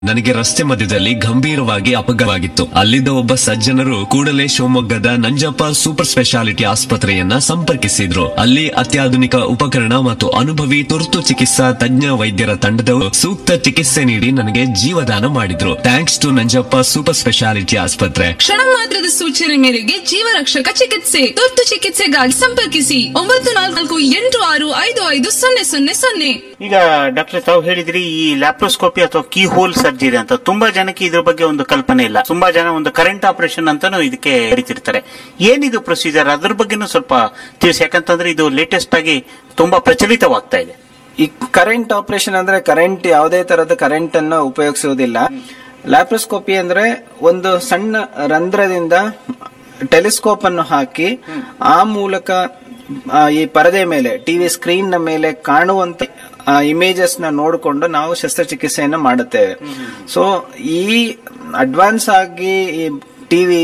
ನನಗೆ ರಸ್ತೆ ಮಧ್ಯದಲ್ಲಿ ಗಂಭೀರವಾಗಿ ಅಪಘಾತವಾಗಿತ್ತು ಅಲ್ಲಿದ್ದ ಒಬ್ಬ ಸಜ್ಜನರು ಕೂಡಲೇ ಶಿವಮೊಗ್ಗದ ನಂಜಪ್ಪ ಸೂಪರ್ ಸ್ಪೆಷಾಲಿಟಿ ಆಸ್ಪತ್ರೆಯನ್ನ ಸಂಪರ್ಕಿಸಿದ್ರು ಅಲ್ಲಿ ಅತ್ಯಾಧುನಿಕ ಉಪಕರಣ ಮತ್ತು ಅನುಭವಿ ತುರ್ತು ಚಿಕಿತ್ಸಾ ತಜ್ಞ ವೈದ್ಯರ ತಂಡದವರು ಸೂಕ್ತ ಚಿಕಿತ್ಸೆ ನೀಡಿ ನನಗೆ ಜೀವದಾನ ಮಾಡಿದ್ರು thanks to Nanjappa super speciality ಆಸ್ಪತ್ರೆ ಕ್ಷಣ ಮಾತ್ರದ ಸೂಚನೆ ಮೇರೆಗೆ ಜೀವ ರಕ್ಷಕ ಚಿಕಿತ್ಸೆ ತುರ್ತು ಚಿಕಿತ್ಸೆಗಾಗಿ ಸಂಪರ್ಕಿಸಿ ಒಂಬತ್ತು ನಾಲ್ಕು ಎಂಟು ಆರು ಐದು ಐದು ಸೊನ್ನೆ ಸೊನ್ನೆ ಸೊನ್ನೆ ಈಗ ಡಾಕ್ಟರ್ ತಾವು ಹೇಳಿದ್ರಿ ಈ ಲ್ಯಾಪ್ರೋಸ್ಕೋಪಿ ಅಥವಾ ಕೀ ಹೋಲ್ ಸರ್ಜರಿ ಅಂತ ತುಂಬಾ ಜನಕ್ಕೆ ಇದ್ರ ಬಗ್ಗೆ ಒಂದು ಕಲ್ಪನೆ ಇಲ್ಲ ತುಂಬಾ ಜನ ಒಂದು ಕರೆಂಟ್ ಆಪರೇಷನ್ ಅಂತಾನು ಇದಕ್ಕೆ ಕರಿತಿರ್ತಾರೆ ಏನಿದು ಪ್ರೊಸೀಜರ್ ಅದ್ರ ಬಗ್ಗೆನೂ ಸ್ವಲ್ಪ ತಿಳಿಸಿ ಯಾಕಂತಂದ್ರೆ ಇದು ಲೇಟೆಸ್ಟ್ ಆಗಿ ತುಂಬಾ ಪ್ರಚಲಿತವಾಗ್ತಾ ಇದೆ ಈ ಕರೆಂಟ್ ಆಪರೇಷನ್ ಅಂದ್ರೆ ಕರೆಂಟ್ ಯಾವುದೇ ತರದ ಕರೆಂಟ್ ಅನ್ನು ಉಪಯೋಗಿಸುವುದಿಲ್ಲ ಲ್ಯಾಪ್ರೋಸ್ಕೋಪಿ ಅಂದ್ರೆ ಒಂದು ಸಣ್ಣ ರಂಧ್ರದಿಂದ ಟೆಲಿಸ್ಕೋಪ್ ಅನ್ನು ಹಾಕಿ ಆ ಮೂಲಕ ಆ, ಈ ಪರದೆ ಮೇಲೆ ಟಿವಿ ಸ್ಕ್ರೀನ್ ನ ಮೇಲೆ ಕಾಣುವಂತ ಇಮೇಜಸ್ ನ ನೋಡಿಕೊಂಡು ನಾವು ಶಸ್ತ್ರಚಿಕಿತ್ಸೆಯನ್ನು ಮಾಡುತ್ತೇವೆ ಸೊ ಈ ಅಡ್ವಾನ್ಸ್ ಆಗಿ ಈ ಟಿವಿ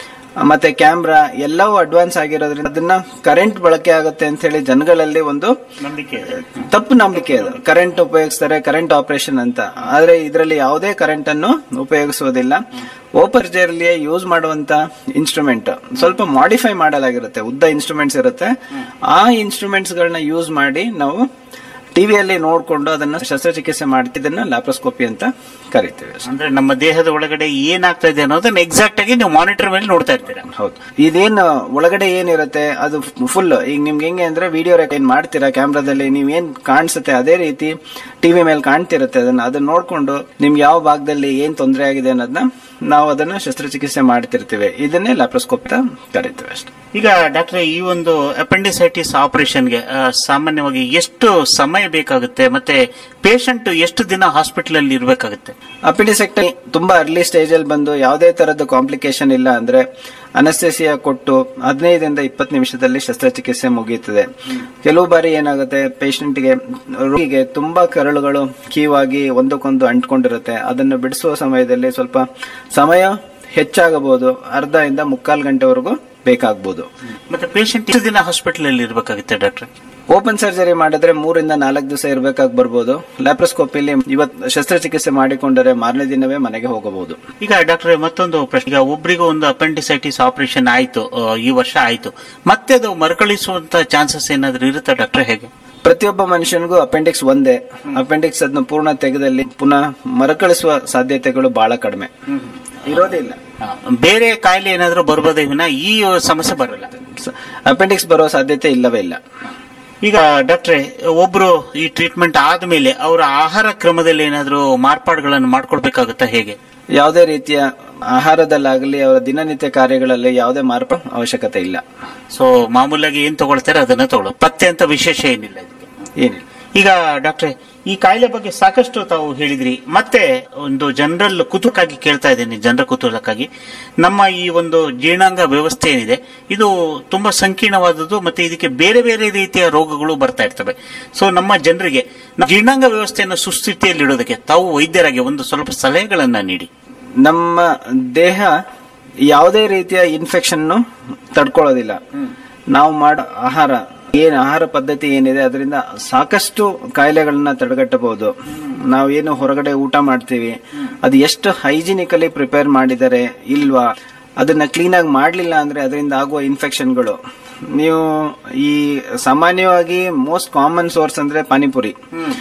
ಮತ್ತೆ ಕ್ಯಾಮ್ರಾ ಎಲ್ಲವೂ ಅಡ್ವಾನ್ಸ್ ಆಗಿರೋದ್ರಿಂದ ಅದನ್ನ ಕರೆಂಟ್ ಬಳಕೆ ಆಗುತ್ತೆ ಅಂತ ಹೇಳಿ ಜನಗಳಲ್ಲಿ ಒಂದು ನಂಬಿಕೆ ಇದೆ. ತಪ್ಪು ನಂಬಿಕೆ ಅದು ಕರೆಂಟ್ ಉಪಯೋಗಿಸ್ತಾರೆ ಕರೆಂಟ್ ಆಪರೇಷನ್ ಅಂತ ಆದ್ರೆ ಇದರಲ್ಲಿ ಯಾವುದೇ ಕರೆಂಟ್ ಅನ್ನು ಉಪಯೋಗಿಸುವುದಿಲ್ಲ ಓಪರ್ ಜರ್ಲಿಯೇ ಯೂಸ್ ಮಾಡುವಂತ ಇನ್ಸ್ಟ್ರೂಮೆಂಟ್ ಸ್ವಲ್ಪ ಮಾಡಿಫೈ ಮಾಡಲಾಗಿರುತ್ತೆ ಉದ್ದ ಇನ್ಸ್ಟ್ರೂಮೆಂಟ್ಸ್ ಇರುತ್ತೆ ಆ ಇನ್ಸ್ಟ್ರೂಮೆಂಟ್ಸ್ ಗಳನ್ನ ಯೂಸ್ ಮಾಡಿ ನಾವು ಟಿವಿಯಲ್ಲಿ ನೋಡ್ಕೊಂಡು ಅದನ್ನ ಶಸ್ತ್ರಚಿಕಿತ್ಸೆ ಮಾಡ್ತೀವಿ ಇದನ್ನ ಲ್ಯಾಪ್ರೋಸ್ಕೋಪಿ ಅಂತ ಕರಿತೀವಿ ಅಷ್ಟೇ. ಅಂದ್ರೆ ನಮ್ಮ ದೇಹದ ಒಳಗಡೆ ಏನಾಗ್ತಾ ಇದೆ ಅನ್ನೋದನ್ನ ಎಕ್ಸಾಕ್ಟ್ ಆಗಿ ನೀವು ಮಾನಿಟರ್ ಮೇಲೆ ನೋಡ್ತಾ ಇರ್ತೀರಾ ಹೌದು ಇದೇನು ಒಳಗಡೆ ಏನಿರುತ್ತೆ ಅದು ಫುಲ್ ಈಗ ನಿಮ್ಗೆ ಹೆಂಗೆ ಅಂದ್ರೆ ವಿಡಿಯೋ ಏನ್ ಮಾಡ್ತೀರಾ ಕ್ಯಾಮ್ರಾದಲ್ಲಿ ನೀವ್ ಏನ್ ಕಾಣಿಸುತ್ತೆ ಅದೇ ರೀತಿ ಟಿವಿ ಮೇಲೆ ಕಾಣ್ತಿರುತ್ತೆ ಅದನ್ನ ಅದನ್ನ ನೋಡ್ಕೊಂಡು ನಿಮ್ಗೆ ಯಾವ ಭಾಗದಲ್ಲಿ ಏನ್ ತೊಂದರೆ ಆಗಿದೆ ಅನ್ನೋದನ್ನ ನಾವು ಅದನ್ನ ಶಸ್ತ್ರಚಿಕಿತ್ಸೆ ಮಾಡ್ತಿರ್ತೀವಿ ಇದನ್ನೇ ಲ್ಯಾಪ್ರೋಸ್ಕೋಪ್ ಅಂತ ಕರಿತೀವಿ ಅಷ್ಟೇ ಈಗ ಡಾಕ್ಟರ್ ಈ ಒಂದು ಅಪೆಂಡಿಸೈಟಿಸ್ ಆಪರೇಷನ್ಗೆ ಸಾಮಾನ್ಯವಾಗಿ ಎಷ್ಟು ಸಮಯ ಬೇಕಾಗುತ್ತೆ ಮತ್ತೆ ಪೇಷಂಟ್ ಎಷ್ಟು ದಿನ ಹಾಸ್ಪಿಟಲ್ ಅಲ್ಲಿ ಇರಬೇಕಾಗುತ್ತೆ ಅಪಿಡಿಸೆಕ್ಟಮಿ ತುಂಬಾ ಅರ್ಲಿ ಸ್ಟೇಜ್ ಅಲ್ಲಿ ಬಂದು ಯಾವುದೇ ತರದ ಕಾಂಪ್ಲಿಕೇಶನ್ ಇಲ್ಲ ಅಂದ್ರೆ ಅನಸ್ಥೆಸಿಯಾ ಕೊಟ್ಟು ಹದಿನೈದರಿಂದ ಇಪ್ಪತ್ತು ನಿಮಿಷದಲ್ಲಿ ಶಸ್ತ್ರಚಿಕಿತ್ಸೆ ಮುಗಿಯುತ್ತದೆ ಕೆಲವು ಬಾರಿ ಏನಾಗುತ್ತೆ ಪೇಷಂಟ್ಗೆ ರೋಗಿಗೆ ತುಂಬಾ ಕರಳುಗಳು ಕೀವಾಗಿ ಒಂದಕ್ಕೊಂದು ಅಂಟ್ಕೊಂಡಿರುತ್ತೆ ಅದನ್ನು ಬಿಡಿಸುವ ಸಮಯದಲ್ಲಿ ಸ್ವಲ್ಪ ಸಮಯ ಹೆಚ್ಚಾಗಬಹುದು ಅರ್ಧ ಇಂದ ಮುಕ್ಕಾಲು ಗಂಟೆವರೆಗೂ ಬೇಕಾಗಬಹುದು ಮತ್ತೆ ಪೇಷಂಟ್ ಎಷ್ಟು ದಿನ ಹಾಸ್ಪಿಟಲ್ ಅಲ್ಲಿ ಇರಬೇಕಾಗುತ್ತೆ ಡಾಕ್ಟರ್ ಓಪನ್ ಸರ್ಜರಿ ಮಾಡಿದ್ರೆ ಮೂರಿಂದ ನಾಲ್ಕು ದಿವಸ ಇರಬೇಕಾಗಿ ಬರ್ಬೋದು ಲ್ಯಾಪ್ರೋಸ್ಕೋಪಿಲಿ ಇವತ್ತು ಶಸ್ತ್ರಚಿಕಿತ್ಸೆ ಮಾಡಿಕೊಂಡರೆ ಮಾರನೇ ದಿನವೇ ಮನೆಗೆ ಹೋಗಬಹುದು ಈಗ ಡಾಕ್ಟರ್ ಮತ್ತೊಂದು ಪ್ರಶ್ನೆ ಈಗ ಒಬ್ಬರಿಗೂ ಒಂದು ಅಪೆಂಡಿಸೈಟಿಸ್ ಆಪರೇಷನ್ ಆಯ್ತು ಆ, ಈ ವರ್ಷ ಆಯ್ತು ಮತ್ತೆ ಅದು ಮರುಕಳಿಸುವಂತ ಚಾನ್ಸಸ್ ಏನಾದ್ರೂ ಇರುತ್ತಾ ಡಾಕ್ಟರ್ ಹೇಗೆ ಪ್ರತಿಯೊಬ್ಬ ಮನುಷ್ಯನಿಗೂ ಅಪೆಂಡಿಕ್ಸ್ ಒಂದೇ ಅಪೆಂಡಿಕ್ಸ್ ಅದನ್ನ ಪೂರ್ಣ ತೆಗೆದಲ್ಲಿ ಪುನಃ ಮರುಕಳಿಸುವ ಸಾಧ್ಯತೆಗಳು ಬಹಳ ಕಡಿಮೆ ಇರೋದಿಲ್ಲ ಆ, ಬೇರೆ ಕಾಯಿಲೆ ಏನಾದ್ರೂ ಬರ್ಬೋದೇ ವಿನ ಈ ಸಮಸ್ಯೆ ಬರಲ್ಲ ಅಪೆಂಡಿಕ್ಸ್ ಬರೋ ಸಾಧ್ಯತೆ ಇಲ್ಲವೇ ಇಲ್ಲ ಈಗ ಡಾಕ್ಟ್ರೆ ಒಬ್ರು ಈ ಟ್ರೀಟ್ಮೆಂಟ್ ಆದ್ಮೇಲೆ ಅವರ ಆಹಾರ ಕ್ರಮದಲ್ಲಿ ಏನಾದ್ರೂ ಮಾರ್ಪಾಡುಗಳನ್ನು ಮಾಡ್ಕೊಳ್ಬೇಕಾಗುತ್ತಾ ಹೇಗೆ ಯಾವುದೇ ರೀತಿಯ ಆಹಾರದಲ್ಲಾಗಲಿ ಅವರ ದಿನನಿತ್ಯ ಕಾರ್ಯಗಳಲ್ಲಿ ಯಾವುದೇ ಮಾರ್ಪ ಅವಶ್ಯಕತೆ ಇಲ್ಲ ಸೊ ಮಾಮೂಲಾಗಿ ಏನ್ ತಗೊಳ್ತಾರೆ ಅದನ್ನ ತಗೊಳ್ಳೋ ಪತ್ತೆ ಅಂತ ವಿಶೇಷ ಏನಿಲ್ಲ ಇದಕ್ಕೆ ಏನಿಲ್ಲ ಈಗ ಡಾಕ್ಟ್ರೆ ಈ ಕಾಯಿಲೆ ಬಗ್ಗೆ ಸಾಕಷ್ಟು ತಾವು ಹೇಳಿದ್ರಿ ಮತ್ತೆ ಒಂದು ಜನರಲ್ ಕುತೂಹಲಕ್ಕಾಗಿ ಕೇಳ್ತಾ ಇದ್ದೀನಿ ಜನರ ಕುತೂಹಲಕ್ಕಾಗಿ ನಮ್ಮ ಈ ಒಂದು ಜೀರ್ಣಾಂಗ ವ್ಯವಸ್ಥೆ ಏನಿದೆ ಇದು ತುಂಬಾ ಸಂಕೀರ್ಣವಾದದ್ದು ಮತ್ತೆ ಇದಕ್ಕೆ ಬೇರೆ ಬೇರೆ ರೀತಿಯ ರೋಗಗಳು ಬರ್ತಾ ಇರ್ತವೆ ಸೊ ನಮ್ಮ ಜನರಿಗೆ ನಮ್ಮ ಜೀರ್ಣಾಂಗ ವ್ಯವಸ್ಥೆಯನ್ನು ಸುಸ್ಥಿತಿಯಲ್ಲಿ ಇಡೋದಕ್ಕೆ ತಾವು ವೈದ್ಯರಾಗಿ ಒಂದು ಸ್ವಲ್ಪ ಸಲಹೆಗಳನ್ನ ನೀಡಿ ನಮ್ಮ ದೇಹ ಯಾವುದೇ ರೀತಿಯ ಇನ್ಫೆಕ್ಷನ್ ತಡ್ಕೊಳ್ಳೋದಿಲ್ಲ ನಾವು ಮಾಡೋ ಆಹಾರ ಏನ್ ಆಹಾರ ಪದ್ಧತಿ ಏನಿದೆ ಅದರಿಂದ ಸಾಕಷ್ಟು ಕಾಯಿಲೆಗಳನ್ನ ತಡೆಗಟ್ಟಬಹುದು ನಾವು ಏನು ಹೊರಗಡೆ ಊಟ ಮಾಡ್ತೀವಿ ಅದು ಎಷ್ಟು ಹೈಜಿನಿಕಲಿ ಪ್ರಿಪೇರ್ ಮಾಡಿದ್ದಾರೆ ಇಲ್ವಾ ಅದನ್ನ ಕ್ಲೀನ್ ಆಗಿ ಮಾಡ್ಲಿಲ್ಲ ಅಂದ್ರೆ ಅದರಿಂದ ಆಗುವ ಇನ್ಫೆಕ್ಷನ್ಗಳು ನೀವು ಈ ಸಾಮಾನ್ಯವಾಗಿ ಮೋಸ್ಟ್ ಕಾಮನ್ ಸೋರ್ಸ್ ಅಂದ್ರೆ ಪಾನಿಪುರಿ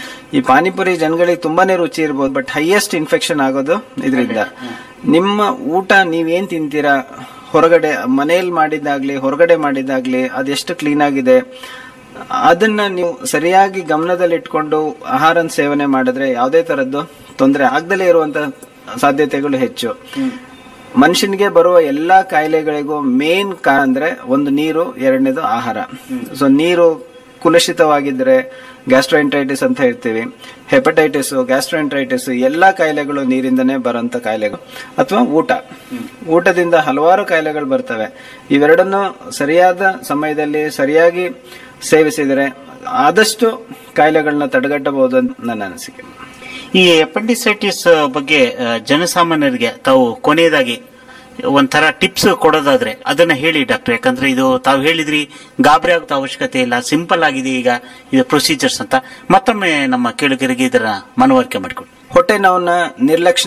ಈ ಪಾನಿಪುರಿ ಜನಗಳಿಗೆ ತುಂಬಾನೇ ರುಚಿ ಇರ್ಬೋದು ಬಟ್ ಹೈಯೆಸ್ಟ್ ಇನ್ಫೆಕ್ಷನ್ ಆಗೋದು ಇದರಿಂದ ನಿಮ್ಮ ಊಟ ನೀವೇನ್ ತಿಂತೀರಾ ಹೊರಗಡೆ ಮನೆಯಲ್ಲಿ ಮಾಡಿದಾಗ್ಲಿ ಹೊರಗಡೆ ಮಾಡಿದಾಗ್ಲಿ ಅದೆಷ್ಟು ಕ್ಲೀನ್ ಆಗಿದೆ ಅದನ್ನ ನೀವು ಸರಿಯಾಗಿ ಗಮನದಲ್ಲಿಟ್ಕೊಂಡು ಆಹಾರ ಸೇವನೆ ಮಾಡಿದ್ರೆ ಯಾವುದೇ ತರದ್ದು ತೊಂದರೆ ಆಗದಲೇ ಇರುವಂತ ಸಾಧ್ಯತೆಗಳು ಹೆಚ್ಚು ಮನುಷ್ಯನಿಗೆ ಬರುವ ಎಲ್ಲಾ ಕಾಯಿಲೆಗಳಿಗೂ ಮೇನ್ ಕಾರಣ ಅಂದ್ರೆ ಒಂದು ನೀರು ಎರಡನೇದು ಆಹಾರ ಸೊ ನೀರು ಕುಲುಷಿತವಾಗಿದ್ರೆ ಗ್ಯಾಸ್ಟ್ರೋಎಂಟ್ರೈಟಿಸ್ ಅಂತ ಹೇಳ್ತೀವಿ ಹೆಪಟೈಟಿಸ್ ಗ್ಯಾಸ್ಟ್ರೋಎಂಟ್ರೈಟಿಸ್ ಎಲ್ಲಾ ಕಾಯಿಲೆಗಳು ನೀರಿಂದನೇ ಬರೋಂತ ಕಾಯಿಲೆಗಳು ಅಥವಾ ಊಟ ಊಟದಿಂದ ಹಲವಾರು ಕಾಯಿಲೆಗಳು ಬರ್ತವೆ ಇವೆರಡನ್ನು ಸರಿಯಾದ ಸಮಯದಲ್ಲಿ ಸರಿಯಾಗಿ ಸೇವಿಸಿದರೆ ಆದಷ್ಟು ಕಾಯಿಲೆಗಳನ್ನ ತಡೆಗಟ್ಟಬಹುದು ಅಂತ ನನ್ನ ಅನಿಸಿಕೆ ಈ ಅಪೆಂಡಿಸೈಟಿಸ್ ಬಗ್ಗೆ ಆ, ಜನಸಾಮಾನ್ಯರಿಗೆ ತಾವು ಕೊನೆಯದಾಗಿ ಒಂಥರ ಟಿಪ್ಸ್ ಕೊಡೋದಾದ್ರೆ ಅದನ್ನ ಹೇಳಿ ಡಾಕ್ಟರ್ ಯಾಕಂದ್ರೆ ಇದು ತಾವು ಹೇಳಿದ್ರಿ ಗಾಬರಿ ಆಗೋ ಅವಶ್ಯಕತೆ ಇಲ್ಲ ಸಿಂಪಲ್ ಆಗಿದೆ ಈಗ ಇದು ಪ್ರೊಸೀಜರ್ಸ್ ಅಂತ ಮತ್ತೊಮ್ಮೆ ನಮ್ಮ ಕೇಳುಗರಿಗೆ ಇದರ ಮನವರಿಕೆ ಮಾಡಿಕೊಡಿ ಹೊಟ್ಟೆ ನೋವನ್ನ ನಿರ್ಲಕ್ಷ್ಯ